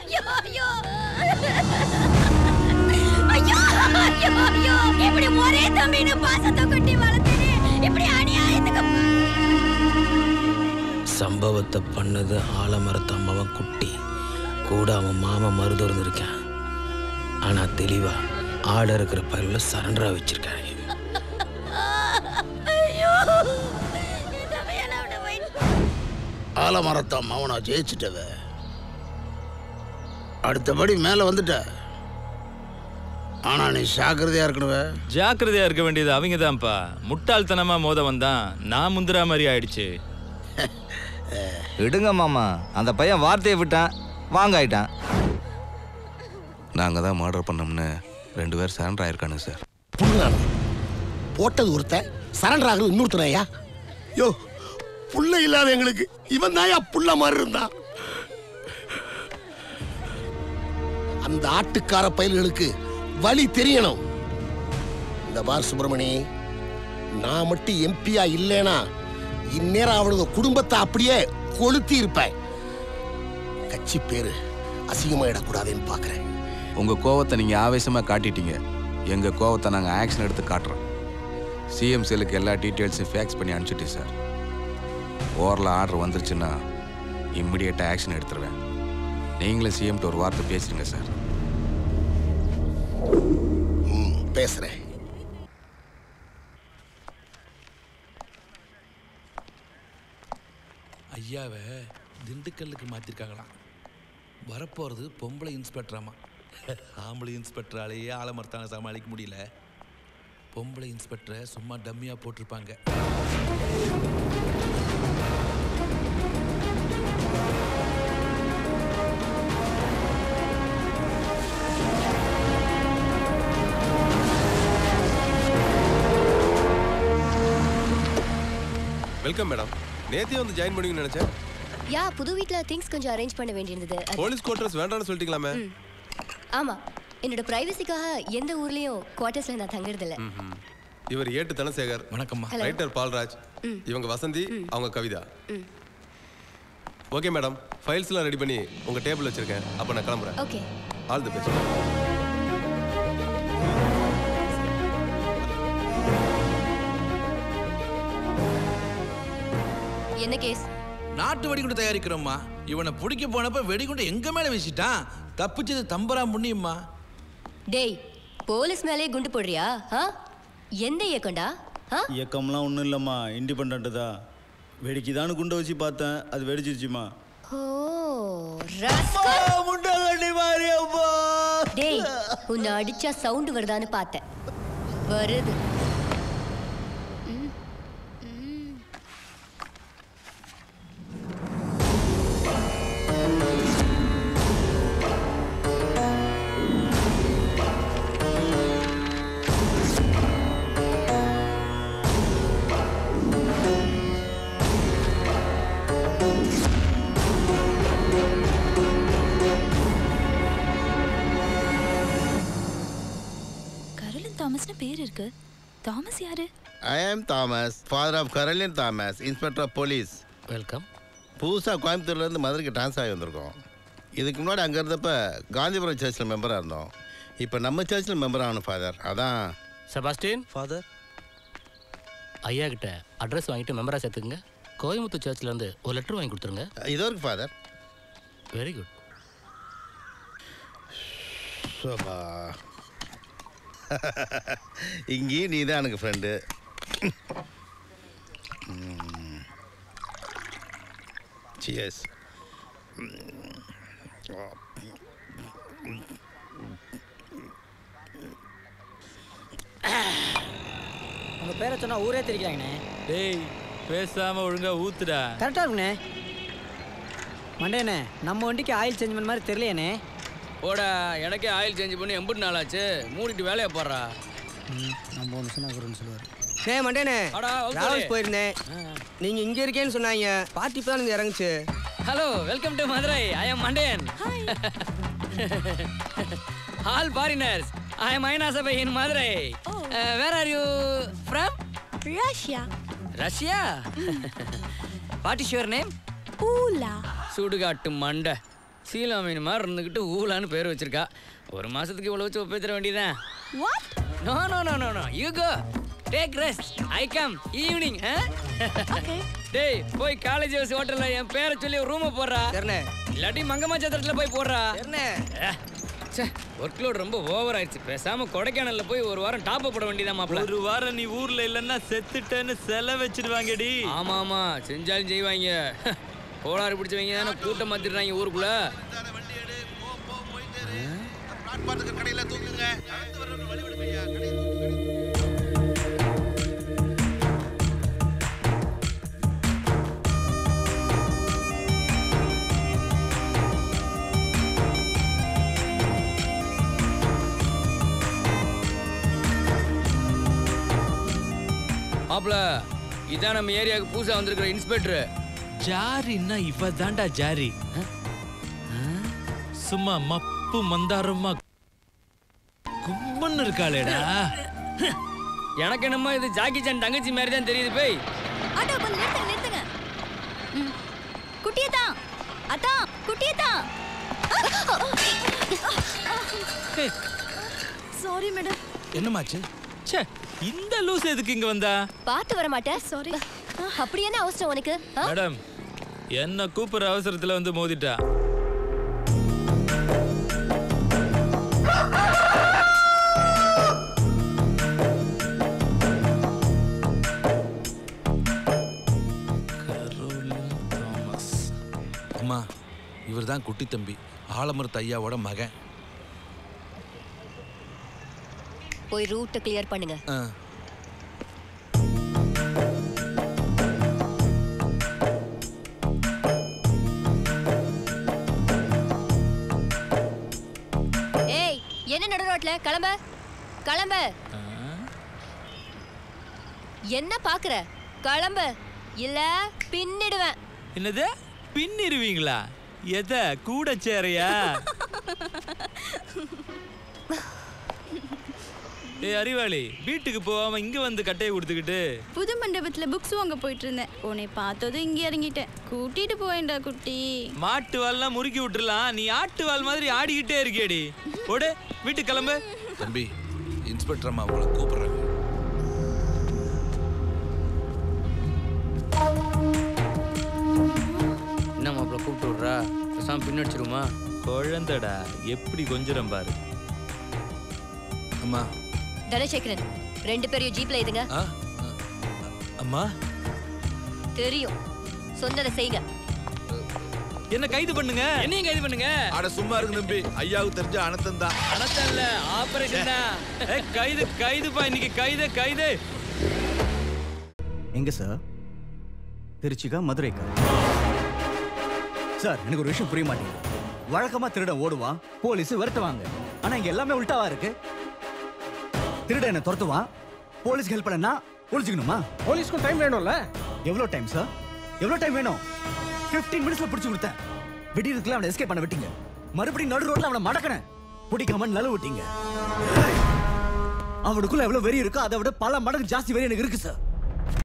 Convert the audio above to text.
ஐயோ ஐயோ ஐயோ ஐயோ ஐயோ இப்படி ஒரே தம்பின்னு பாசத்தை கொட்டி வளர்த்தேனே இப்படி அநியாயத்துக்கு சம்பவத்தை பண்ணது ஆலமரத்தம்பவன் குட்டி கூட அவன் மாமா மருதூர்ந்து இருக்கான் ஆனா தெளிவா ஆட இருக்கிற பயிரில் சரண்டரா வச்சிருக்காங்க ஐயோ இந்த பையனை விட போயிட்டு ஆலமரத்தான் அவனா ஜெயிச்சிட்டவ அடுத்தபடி மேலே வந்துட்ட ஆனா நீ ஜாக்கிரதையா இருக்கணுவ ஜாக்கிரதையா இருக்க வேண்டியது அவங்க தான்ப்பா முட்டாள்தனமா மோத வந்தான் நான் முந்திரா மாதிரி ஆயிடுச்சு விடுங்க மாமா அந்த பையன் வார்த்தையை விட்டான் வாங்க ஆயிட்டான் நாங்கள் தான் மர்டர் பண்ணோம்னு ரெண்டு பேர் சரண்டர் ஆயிருக்கானுங்க சார் புண்ணான போட்டது ஒருத்தன் சரண்டர் ஆகுது இன்னொருத்தனையா யோ புள்ள இல்லாத எங்களுக்கு இவன் தாயா புள்ள மாதிரி இருந்தான் அந்த ஆட்டுக்கார பயல்களுக்கு வழி தெரியணும் இந்த பார் சுப்பிரமணி நான் மட்டும் எம்பியா இல்லைனா இந்நேரம் அவனுங்க குடும்பத்தை அப்படியே கொளுத்தி இருப்பேன் கட்சி பேரு அசிங்கமாயிடக்கூடாதுன்னு பார்க்கறேன் உங்கள் கோவத்தை நீங்கள் ஆவேசமாக காட்டிட்டீங்க எங்கள் கோவத்தை நாங்கள் ஆக்ஷன் எடுத்து காட்டுறோம் சிஎம் செல்லுக்கு எல்லா டீட்டெயில்ஸும் ஃபேக்ஸ் பண்ணி அனுப்பிச்சிட்டேன் சார் ஓரில் ஆர்டர் வந்துருச்சுன்னா இம்மிடியேட்டாக ஆக்ஷன் எடுத்துருவேன் நீங்களும் சிஎம்கிட்ட ஒரு வார்த்தை பேசுறீங்க சார் ம் பேசுறேன் ஐயாவை திண்டுக்கல்லுக்கு மாற்றிருக்காங்களாம் வரப்போகிறது பொம்பளை இன்ஸ்பெக்டராமா ஆம்பளை இன்ஸ்பெக்டராலேயே ஆலமரத்தான சமாளிக்க முடியல பொம்பளை இன்ஸ்பெக்டரை சும்மா டம்மியாக போட்டிருப்பாங்க வெல்கம் மேடம் நேத்தே வந்து ஜாயின் பண்ணுவீங்கன்னு நினைச்சேன் யா புது வீட்ல திங்ஸ் கொஞ்சம் அரேஞ்ச் பண்ண வேண்டியிருந்தது அது- போலீஸ் குவார்டர்ஸ் வேண்டாம்னு சொல்லிட்டீங்களாமே ஆமா என்னோட பிரைவசிக்காக எந்த ஊர்லயும் குவார்ட்டர்ஸ்ல நான் தங்குறது இல்ல ம்ஹும். இவர் ஏட்டு தனசேகர் வணக்கம்மா Hello. ரைட்டர் பால்ராஜ் ம். இவங்க வசந்தி அவங்க கவிதா ம். ஓகே மேடம் ஃபைல்ஸ்லாம் ரெடி பண்ணி உங்க டேபிள் வச்சிருக்கேன் அப்போ நான் கிளம்புறேன் ஓகே ஆல் தி பெஸ்ட் என்ன கேஸ் நாட்டு வெடிகுண்டு தயாரிக்கிறோம்மா இவனை பிடிக்க போனப்ப வெடிகுண்டு எங்க மேல வீசிட்டான் தப்பிச்சது தம்பரா முன்னியம்மா டேய் போலீஸ் மேலே குண்டு போடுறியா ஆ எந்த இயக்கம்டா ஆ இயக்கம்லாம் ஒன்றும் இல்லைம்மா இண்டிபெண்ட் தான் வெடிக்குதான்னு குண்டை வச்சு பார்த்தேன் அது வெடிச்சிருச்சுமா ஓ ராஸ்கல் டேய் உன்னை அடிச்சா சவுண்ட் வருதான்னு பார்த்தேன் வருது ம், ம். கரலின் தாமஸ்னு பேர் இருக்கு தாமஸ் யாரு I am Thomas father of Caroline Thomas inspector of police welcome புதுசாக கோயம்புத்தூர்லேருந்து மதுரைக்கு ட்ரான்ஸ்ஃபர் ஆகி வந்திருக்கோம் இதுக்கு முன்னாடி அங்கே இருந்தப்ப காந்திபுரம் சர்ச்சில் மெம்பராக இருந்தோம் இப்போ நம்ம சர்ச்சில் மெம்பர் ஆகணும் ஃபாதர் அதான் செபாஸ்டின் ஃபாதர் ஐயா கிட்ட அட்ரஸ் வாங்கிட்டு மெம்பரா சேர்த்துக்குங்க கோயம்புத்தூர் சர்ச்ல இருந்து ஒரு லெட்டர் வாங்கி கொடுத்துருங்க இதோ இருக்கு ஃபாதர் வெரி குட் சோபா இங்கேயும் நீ தான் எனக்கு ஃப்ரெண்டு சியஸ் உங்க பேரை சொன்னா ஊரே தெரிக்கிறாங்கண்ணே டேய் பேசாம ஒழுங்கா ஊத்துடா கரெக்டா இருக்குண்ணே மண்டேண்ணே நம்ம வண்டிக்கு ஆயில் சேஞ்ச் பண்ண மாதிரி தெரியலையாண்ணே போடா எனக்கே ஆயில் சேஞ்ச் பண்ணி எண்பது நாள் ஆச்சு மூடிட்டு வேலையை போடுறா நம்ம ஒன்று சொன்னா ஒன்று சொல்லுவார் டே மண்டேனே அடா, ஓகே. டிராவல்ஸ் போயிருந்தேன் நீங்க இங்க இருக்கேன்னு சொன்னாங்க பார்ட்டி இப்போ தான் இறங்குச்சு hello welcome to Madurai I am மண்டேன் ஆல் ஃபாரினர்ஸ் ஐ எம் ஐநா சபை in Madurai where are you from Russia Russia what is your name ஊலா சுடுகாட்டு மண்டை சீலா மீன் மாதிரி இருந்துக்கிட்டு ஊலான்னு பேர் வச்சிருக்கா ஒரு மாசத்துக்கு இவ்வளோ வச்சு ஒப்பேத்திர வேண்டியதான் what no no no no no you go take rest I come evening டேய் போய் காலேஜ் ஹவுஸ் ஹோட்டல்ல என் பேரை சொல்லி ஒரு ரூமை போடுறா சரிண்ணே இல்லாட்டி மங்கம்மா சத்திரத்துல போய் போடுறா சரிண்ணே ச்சே ஒர்க் லோட் ரொம்ப ஓவர் ஆயிடுச்சு பேசாம கொடைக்கானல்ல போய் ஒரு வாரம் டாப் போட வேண்டியதான் மாப்ள ஒரு வாரம் நீ ஊர்ல இல்லன்னா செத்துட்டேன்னு செல வச்சிடுவாங்கடி ஆமா ஆமா செஞ்சாலும் செய்வாங்க கோளாறு பிடிச்சவங்க தானே கூட்டம் மாத்திடுறாங்க ஊருக்குள்ள கடையில் தூக்குங்க நடந்து வர்றவங்க வழி விடுங்க ஐயா கடையில் மாப்ள இதான் நம்ம ஏரியாவுக்கு புதுசா வந்திருக்கிற இன்ஸ்பெக்டர் ஜாரின்னா இவ தாண்டா ஜாரி சும்மா மப்பு மந்தாரமா கும்மன்னு இருக்காளேடா எனக்கு என்னமோ இது ஜாக்கி சான் தங்கச்சி மாதிரி தான் தெரியுது போய் ஆட்டோ கொஞ்சம் நிறுத்துங்க நிறுத்துங்க ம். குட்டியை தான் அதான் குட்டியை தான் சாரி மேடம் என்னமாச்சு ச்சே இந்த லூஸ் எதுக்கு இங்க வந்தா பார்த்து வர மாட்டேன் சாரி அப்படி என்ன அவசரம் உனக்கு ஆ? மேடம் என்ன கூப்பிடுற அவசரத்துல வந்து மோதிட்டா அம்மா இவர் தான் குட்டி தம்பி ஆலமரத்து ஐயாவோட மகன் போய் ரூட்டை கிளியர் பண்ணுங்க ஆ. ஏய் என்ன நடு ரோட்ல கிளம்ப கிளம்ப என்ன பாக்குற கிளம்ப இல்ல பின்னிடுவேன் என்னது பின்னிருவீங்களா எத கூட சேரையா ஏய் அறிவாளி வீட்டுக்கு போகாம இங்க வந்து கட்டையை கொடுத்துக்கிட்டு புது மண்டபத்துல புக்ஸ் வாங்க போயிட்டு இருந்தேன் உன்னை பார்த்ததும் இங்கே இறங்கிட்டேன் கூட்டிட்டு போயேன்டா குட்டி மாட்டு வால்லாம் முறுக்கி விட்டுறலாம் நீ ஆட்டு வால் மாதிரி ஆடிக்கிட்டே இருக்கியேடி ஓடு வீட்டுக்கு கிளம்பு தம்பி இன்ஸ்பெக்டர் அம்மா உங்களை கூப்பிடுறாங்க என்ன மாப்பிள கூப்பிட்டு விட்றா பேசாம பின்னடிச்சிருமா குழந்தடா எப்படி கொஞ்சம் பாரு அம்மா தனசேகரன் ரெண்டு பேரையும் ஜீப்ல இதுங்க ஆ அம்மா தெரியும் சொன்னதை செய்யுங்க என்ன கைது பண்ணுங்க என்னையும் கைது பண்ணுங்க அட சும்மா இருக்கு தம்பி ஐயாவுக்கு தெரிஞ்ச அனந்தம் தான் அனத்தம் இல்ல ஆபரேஷன் தான் ஏய், கைது கைதுப்பா இன்னைக்கு கைது கைது எங்க சார் திருச்சிக்கா மதுரைக்கா சார் எனக்கு ஒரு விஷயம் புரிய மாட்டேங்குது வழக்கமா திருடன் ஓடுவான் போலீஸ் விரட்டுவாங்க ஆனா இங்க எல்லாமே உல்டாவா இருக்கு திருடன் என்ன துரத்துவான் போலீஸ்க்கு ஹெல்ப் பண்ணனா ஒழிச்சுக்கணுமா போலீஸ்க்கும் டைம் வேணும்ல எவ்வளவு டைம் சார் எவ்வளவு டைம் வேணும் 15 மினிட்ஸ்ல பிடிச்சு கொடுத்தேன் விடியறதுக்குள்ள அவனை எஸ்கேப் பண்ண விட்டீங்க மறுபடியும் நடு ரோட்ல அவனை மடக்கன பிடிக்காம நழுவ விட்டீங்க அவனுக்குள்ள எவ்வளவு வெறி இருக்கோ அதை விட பல மடங்கு ஜாஸ்தி வெறி எனக்கு இருக்கு சார்